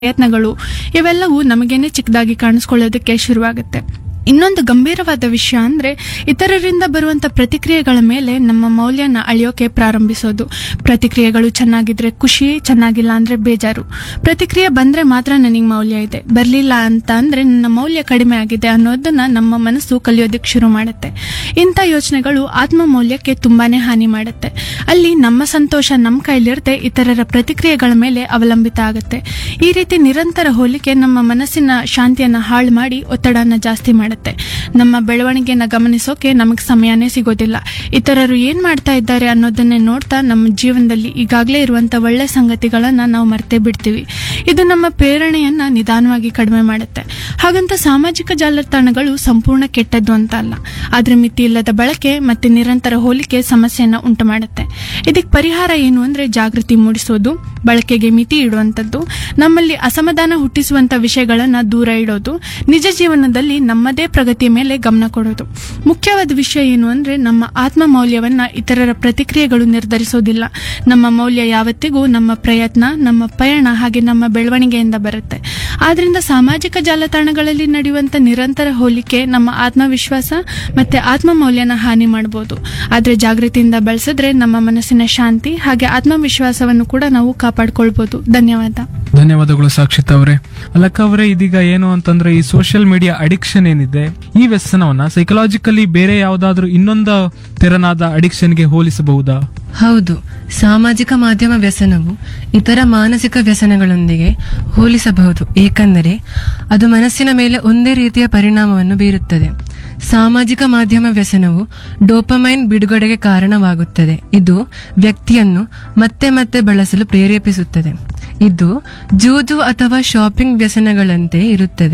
ಪ್ರಯತ್ನಗಳು ಇವೆಲ್ಲವೂ ನಮಗೇನೆ ಚಿಕ್ಕದಾಗಿ ಕಾಣಿಸ್ಕೊಳ್ಳೋದಕ್ಕೆ ಶುರುವಾಗುತ್ತೆ ಇನ್ನೊಂದು ಗಂಭೀರವಾದ ವಿಷಯ ಅಂದ್ರೆ ಇತರರಿಂದ ಬರುವಂತ ಪ್ರತಿಕ್ರಿಯೆಗಳ ಮೇಲೆ ನಮ್ಮ ಮೌಲ್ಯನ ಅಳಿಯೋಕೆ ಪ್ರಾರಂಭಿಸೋದು ಪ್ರತಿಕ್ರಿಯೆಗಳು ಚೆನ್ನಾಗಿದ್ರೆ ಖುಷಿ ಚೆನ್ನಾಗಿಲ್ಲ ಅಂದ್ರೆ ಬೇಜಾರು ಪ್ರತಿಕ್ರಿಯೆ ಬಂದ್ರೆ ಮಾತ್ರ ನನಗೆ ಮೌಲ್ಯ ಇದೆ ಬರ್ಲಿಲ್ಲ ಅಂತ ಅಂದ್ರೆ ನನ್ನ ಮೌಲ್ಯ ಕಡಿಮೆ ಆಗಿದೆ ಅನ್ನೋದನ್ನ ನಮ್ಮ ಮನಸ್ಸು ಕಲಿಯೋದಕ್ಕೆ ಶುರು ಮಾಡುತ್ತೆ ಇಂಥ ಯೋಚನೆಗಳು ಆತ್ಮ ಮೌಲ್ಯಕ್ಕೆ ತುಂಬಾನೇ ಹಾನಿ ಮಾಡುತ್ತೆ ಅಲ್ಲಿ ನಮ್ಮ ಸಂತೋಷ ನಮ್ಮ ಕೈಲಿರದೆ ಇತರರ ಪ್ರತಿಕ್ರಿಯೆಗಳ ಮೇಲೆ ಅವಲಂಬಿತ ಆಗುತ್ತೆ ಈ ರೀತಿ ನಿರಂತರ ಹೋಲಿಕೆ ನಮ್ಮ ಮನಸ್ಸಿನ ಶಾಂತಿಯನ್ನ ಹಾಳು ಮಾಡಿ ಒತ್ತಡನ ಜಾಸ್ತಿ ಮಾಡುತ್ತೆ ನಮ್ಮ ಬೆಳವಣಿಗೆನ ಗಮನಿಸೋಕೆ ನಮಗೆ ಸಮಯನೇ ಸಿಗೋದಿಲ್ಲ ಇತರರು ಏನ್ ಮಾಡ್ತಾ ಇದ್ದಾರೆ ಅನ್ನೋದನ್ನೇ ನೋಡ್ತಾ ನಮ್ಮ ಜೀವನದಲ್ಲಿ ಈಗಾಗಲೇ ಇರುವಂತ ಒಳ್ಳೆ ಸಂಗತಿಗಳನ್ನ ನಾವು ಮರ್ತೇ ಬಿಡ್ತೀವಿ ಇದು ನಮ್ಮ ಪ್ರೇರಣೆಯನ್ನ ನಿಧಾನವಾಗಿ ಕಡಿಮೆ ಮಾಡುತ್ತೆ ಹಾಗಂತ ಸಾಮಾಜಿಕ ಜಾಲತಾಣಗಳು ಸಂಪೂರ್ಣ ಕೆಟ್ಟದ್ದು ಅಂತ ಅಲ್ಲ ಆದ್ರೆ ಮಿತಿ ಇಲ್ಲದ ಬಳಕೆ ಮತ್ತೆ ನಿರಂತರ ಹೋಲಿಕೆ ಸಮಸ್ಯೆಯನ್ನ ಉಂಟು ಮಾಡುತ್ತೆ ಇದಕ್ಕೆ ಪರಿಹಾರ ಏನು ಅಂದ್ರೆ ಜಾಗೃತಿ ಮೂಡಿಸೋದು ಬಳಕೆಗೆ ಮಿತಿ ಇಡುವಂತದ್ದು ನಮ್ಮಲ್ಲಿ ಅಸಮಾಧಾನ ಹುಟ್ಟಿಸುವಂತ ವಿಷಯಗಳನ್ನ ದೂರ ಇಡೋದು ನಿಜ ಜೀವನದಲ್ಲಿ ನಮ್ಮದೇ ಪ್ರಗತಿಯ ಮೇಲೆ ಗಮನ ಕೊಡೋದು ಮುಖ್ಯವಾದ ವಿಷಯ ಏನು ಅಂದ್ರೆ ನಮ್ಮ ಆತ್ಮ ಮೌಲ್ಯವನ್ನ ಇತರರ ಪ್ರತಿಕ್ರಿಯೆಗಳು ನಿರ್ಧರಿಸೋದಿಲ್ಲ ನಮ್ಮ ಮೌಲ್ಯ ಯಾವತ್ತಿಗೂ ನಮ್ಮ ಪ್ರಯತ್ನ ನಮ್ಮ ಪಯಣ ಹಾಗೆ ನಮ್ಮ ಬೆಳವಣಿಗೆಯಿಂದ ಬರುತ್ತೆ ಆದ್ರಿಂದ ಸಾಮಾಜಿಕ ಜಾಲತಾಣಗಳಲ್ಲಿ ನಡೆಯುವಂತ ನಿರಂತರ ಹೋಲಿಕೆ ನಮ್ಮ ಆತ್ಮವಿಶ್ವಾಸ ಮತ್ತೆ ಆತ್ಮ ಮೌಲ್ಯನ ಹಾನಿ ಮಾಡಬಹುದು ಆದ್ರೆ ಜಾಗೃತಿಯಿಂದ ಬಳಸಿದ್ರೆ ನಮ್ಮ ಮನಸ್ಸಿನ ಶಾಂತಿ ಹಾಗೆ ಆತ್ಮವಿಶ್ವಾಸವನ್ನು ಕೂಡ ನಾವು ಕಾಪಾಡ್ಕೊಳ್ಬಹುದು ಧನ್ಯವಾದ ಧನ್ಯವಾದಗಳು ಸಾಕ್ಷಿತ್ ಅವರೇ ಅಲಕ್ಕ ಅವರೇ ಇದೀಗ ಏನು ಅಂತಂದ್ರೆ ಈ ಸೋಷಿಯಲ್ ಮೀಡಿಯಾ ಅಡಿಕ್ಷನ್ ಏನಿದೆ ಈ ವ್ಯಸನವನ್ನ ಸೈಕಲಾಜಿಕಲಿ ಬೇರೆ ಯಾವ್ದಾದ್ರು ಇನ್ನೊಂದು ತೆರನಾದ ಅಡಿಕ್ಷನ್ಗೆ ಹೋಲಿಸಬಹುದಾ ಹೌದು ಸಾಮಾಜಿಕ ಮಾಧ್ಯಮ ವ್ಯಸನವು ಇತರ ಮಾನಸಿಕ ವ್ಯಸನಗಳೊಂದಿಗೆ ಹೋಲಿಸಬಹುದು ಏಕೆಂದರೆ ಅದು ಮನಸ್ಸಿನ ಮೇಲೆ ಒಂದೇ ರೀತಿಯ ಪರಿಣಾಮವನ್ನು ಬೀರುತ್ತದೆ ಸಾಮಾಜಿಕ ಮಾಧ್ಯಮ ವ್ಯಸನವು ಡೋಪಮೈನ್ ಬಿಡುಗಡೆಗೆ ಕಾರಣವಾಗುತ್ತದೆ ಇದು ವ್ಯಕ್ತಿಯನ್ನು ಮತ್ತೆ ಮತ್ತೆ ಬಳಸಲು ಪ್ರೇರೇಪಿಸುತ್ತದೆ ಇದು ಜೂಜು ಅಥವಾ ಶಾಪಿಂಗ್ ವ್ಯಸನಗಳಂತೆ ಇರುತ್ತದೆ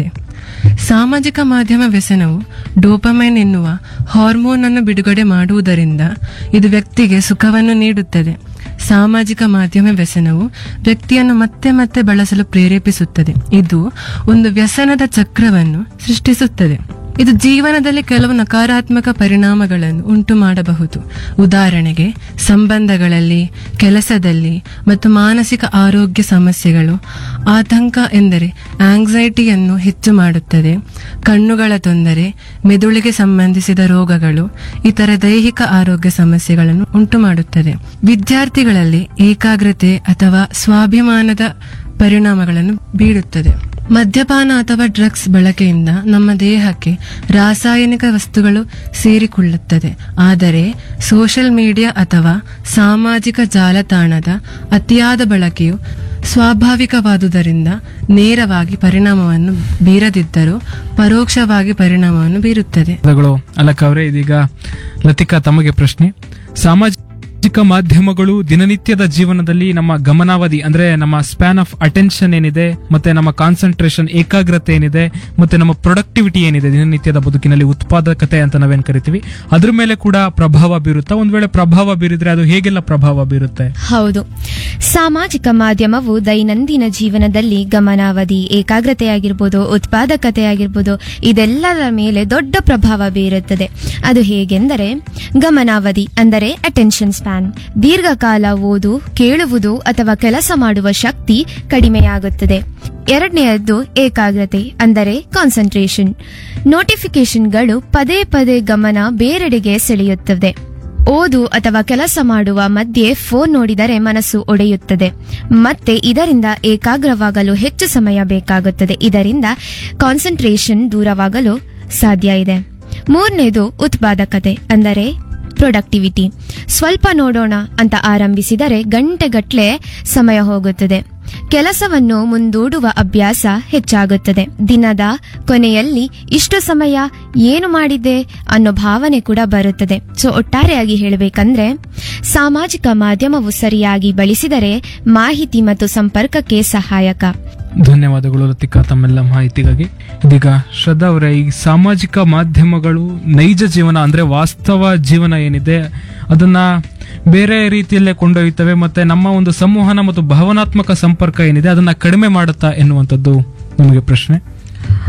ಸಾಮಾಜಿಕ ಮಾಧ್ಯಮ ವ್ಯಸನವು ಡೋಪಮೈನ್ ಎನ್ನುವ ಹಾರ್ಮೋನ್ ಅನ್ನು ಬಿಡುಗಡೆ ಮಾಡುವುದರಿಂದ ಇದು ವ್ಯಕ್ತಿಗೆ ಸುಖವನ್ನು ನೀಡುತ್ತದೆ ಸಾಮಾಜಿಕ ಮಾಧ್ಯಮ ವ್ಯಸನವು ವ್ಯಕ್ತಿಯನ್ನು ಮತ್ತೆ ಮತ್ತೆ ಬಳಸಲು ಪ್ರೇರೇಪಿಸುತ್ತದೆ ಇದು ಒಂದು ವ್ಯಸನದ ಚಕ್ರವನ್ನು ಸೃಷ್ಟಿಸುತ್ತದೆ ಇದು ಜೀವನದಲ್ಲಿ ಕೆಲವು ನಕಾರಾತ್ಮಕ ಪರಿಣಾಮಗಳನ್ನು ಉಂಟು ಮಾಡಬಹುದು ಉದಾಹರಣೆಗೆ ಸಂಬಂಧಗಳಲ್ಲಿ ಕೆಲಸದಲ್ಲಿ ಮತ್ತು ಮಾನಸಿಕ ಆರೋಗ್ಯ ಸಮಸ್ಯೆಗಳು ಆತಂಕ ಎಂದರೆ ಆಂಗ್ಸೈಟಿಯನ್ನು ಹೆಚ್ಚು ಮಾಡುತ್ತದೆ ಕಣ್ಣುಗಳ ತೊಂದರೆ ಮೆದುಳಿಗೆ ಸಂಬಂಧಿಸಿದ ರೋಗಗಳು ಇತರ ದೈಹಿಕ ಆರೋಗ್ಯ ಸಮಸ್ಯೆಗಳನ್ನು ಉಂಟು ಮಾಡುತ್ತದೆ ವಿದ್ಯಾರ್ಥಿಗಳಲ್ಲಿ ಏಕಾಗ್ರತೆ ಅಥವಾ ಸ್ವಾಭಿಮಾನದ ಪರಿಣಾಮಗಳನ್ನು ಬೀರುತ್ತದೆ ಮದ್ಯಪಾನ ಅಥವಾ ಡ್ರಗ್ಸ್ ಬಳಕೆಯಿಂದ ನಮ್ಮ ದೇಹಕ್ಕೆ ರಾಸಾಯನಿಕ ವಸ್ತುಗಳು ಸೇರಿಕೊಳ್ಳುತ್ತದೆ ಆದರೆ ಸೋಷಿಯಲ್ ಮೀಡಿಯಾ ಅಥವಾ ಸಾಮಾಜಿಕ ಜಾಲತಾಣದ ಅತಿಯಾದ ಬಳಕೆಯು ಸ್ವಾಭಾವಿಕವಾದುದರಿಂದ ನೇರವಾಗಿ ಪರಿಣಾಮವನ್ನು ಬೀರದಿದ್ದರೂ ಪರೋಕ್ಷವಾಗಿ ಪರಿಣಾಮವನ್ನು ಬೀರುತ್ತದೆ ಧನ್ಯವಾದಗಳು ಅಲಕ್ಕ ಅವರೇ ಇದೀಗ ಲತಿಕಾ ತಮಗೆ ಪ್ರಶ್ನೆ ಸಾಮಾಜಿಕ ಮಾಧ್ಯಮಗಳು ದಿನನಿತ್ಯದ ಜೀವನದಲ್ಲಿ ನಮ್ಮ ಗಮನಾವಧಿ ಅಂದ್ರೆ ನಮ್ಮ ಸ್ಪ್ಯಾನ್ ಆಫ್ ಅಟೆನ್ಷನ್ ಏನಿದೆ ಮತ್ತೆ ನಮ್ಮ ಕಾನ್ಸಂಟ್ರೇಷನ್ ಏಕಾಗ್ರತೆ ಏನಿದೆ ಮತ್ತೆ ನಮ್ಮ ಪ್ರೊಡಕ್ಟಿವಿಟಿ ಏನಿದೆ ದಿನನಿತ್ಯದ ಬದುಕಿನಲ್ಲಿ ಉತ್ಪಾದಕತೆ ಅಂತ ನಾವೇನ್ ಕರಿತೀವಿ ಅದ್ರ ಮೇಲೆ ಕೂಡ ಪ್ರಭಾವ ಬೀರುತ್ತಾ ಒಂದ್ ವೇಳೆ ಪ್ರಭಾವ ಬೀರಿದ್ರೆ ಅದು ಹೇಗೆಲ್ಲ ಪ್ರಭಾವ ಬೀರುತ್ತೆ ಹೌದು ಸಾಮಾಜಿಕ ಮಾಧ್ಯಮವು ದೈನಂದಿನ ಜೀವನದಲ್ಲಿ ಗಮನಾವಧಿ ಏಕಾಗ್ರತೆಯಾಗಿರ್ಬೋದು ಉತ್ಪಾದಕತೆಯಾಗಿರ್ಬೋದು ಇದೆಲ್ಲದರ ಮೇಲೆ ದೊಡ್ಡ ಪ್ರಭಾವ ಬೀರುತ್ತದೆ ಅದು ಹೇಗೆಂದರೆ ಗಮನಾವಧಿ ಅಂದರೆ ಅಟೆನ್ಷನ್ ಸ್ಪ್ಯಾನ್ ದೀರ್ಘಕಾಲ ಓದು ಕೇಳುವುದು ಅಥವಾ ಕೆಲಸ ಮಾಡುವ ಶಕ್ತಿ ಕಡಿಮೆಯಾಗುತ್ತದೆ ಎರಡನೆಯದ್ದು ಏಕಾಗ್ರತೆ ಅಂದರೆ ಕಾನ್ಸಂಟ್ರೇಷನ್ ನೋಟಿಫಿಕೇಶನ್ಗಳು ಪದೇ ಪದೇ ಗಮನ ಬೇರೆಡೆಗೆ ಸೆಳೆಯುತ್ತದೆ ಓದು ಅಥವಾ ಕೆಲಸ ಮಾಡುವ ಮಧ್ಯೆ ಫೋನ್ ನೋಡಿದರೆ ಮನಸ್ಸು ಒಡೆಯುತ್ತದೆ ಮತ್ತೆ ಇದರಿಂದ ಏಕಾಗ್ರವಾಗಲು ಹೆಚ್ಚು ಸಮಯ ಬೇಕಾಗುತ್ತದೆ ಇದರಿಂದ ಕಾನ್ಸಂಟ್ರೇಷನ್ ದೂರವಾಗಲು ಸಾಧ್ಯ ಇದೆ ಮೂರನೇದು ಉತ್ಪಾದಕತೆ ಅಂದರೆ ಪ್ರೊಡಕ್ಟಿವಿಟಿ ಸ್ವಲ್ಪ ನೋಡೋಣ ಅಂತ ಆರಂಭಿಸಿದರೆ ಗಂಟೆಗಟ್ಲೆ ಸಮಯ ಹೋಗುತ್ತದೆ ಕೆಲಸವನ್ನು ಮುಂದೂಡುವ ಅಭ್ಯಾಸ ಹೆಚ್ಚಾಗುತ್ತದೆ ದಿನದ ಕೊನೆಯಲ್ಲಿ ಇಷ್ಟು ಸಮಯ ಏನು ಮಾಡಿದ್ದೆ ಅನ್ನೋ ಭಾವನೆ ಕೂಡ ಬರುತ್ತದೆ ಸೊ ಒಟ್ಟಾರೆಯಾಗಿ ಹೇಳಬೇಕಂದ್ರೆ ಸಾಮಾಜಿಕ ಮಾಧ್ಯಮವು ಸರಿಯಾಗಿ ಬಳಸಿದರೆ ಮಾಹಿತಿ ಮತ್ತು ಸಂಪರ್ಕಕ್ಕೆ ಸಹಾಯಕ ಧನ್ಯವಾದಗಳು ಲತಿಕಾ ತಮ್ಮೆಲ್ಲ ಮಾಹಿತಿಗಾಗಿ ಇದೀಗ ಶ್ರದ್ಧಾ ಅವರೇ ಈ ಸಾಮಾಜಿಕ ಮಾಧ್ಯಮಗಳು ನೈಜ ಜೀವನ ಅಂದ್ರೆ ವಾಸ್ತವ ಜೀವನ ಏನಿದೆ ಅದನ್ನ ಬೇರೆ ರೀತಿಯಲ್ಲೇ ಕೊಂಡೊಯ್ತವೆ ಮತ್ತೆ ನಮ್ಮ ಒಂದು ಸಂವಹನ ಮತ್ತು ಭಾವನಾತ್ಮಕ ಸಂಪರ್ಕ ಏನಿದೆ ಅದನ್ನ ಕಡಿಮೆ ಮಾಡುತ್ತಾ ಎನ್ನುವಂಥದ್ದು ನಿಮಗೆ ಪ್ರಶ್ನೆ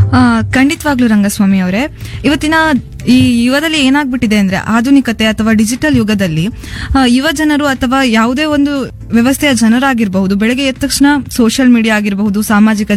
ಆ, ಖಂಡಿತವಾಗ್ಲೂ ರಂಗಸ್ವಾಮಿ ಅವರೇ ಇವತ್ತಿನ ಈ ಯುಗದಲ್ಲಿ ಏನಾಗ್ಬಿಟ್ಟಿದೆ ಅಂದ್ರೆ ಆಧುನಿಕತೆ ಅಥವಾ ಡಿಜಿಟಲ್ ಯುಗದಲ್ಲಿ ಆ, ಯುವ ಜನರು ಅಥವಾ ಯಾವುದೇ ಒಂದು ವ್ಯವಸ್ಥೆಯ ಜನರಾಗಿರಬಹುದು ಬೆಳಗ್ಗೆ ಎದ್ದ ತಕ್ಷಣ ಸೋಷಿಯಲ್ ಮೀಡಿಯಾ ಆಗಿರಬಹುದು ಸಾಮಾಜಿಕ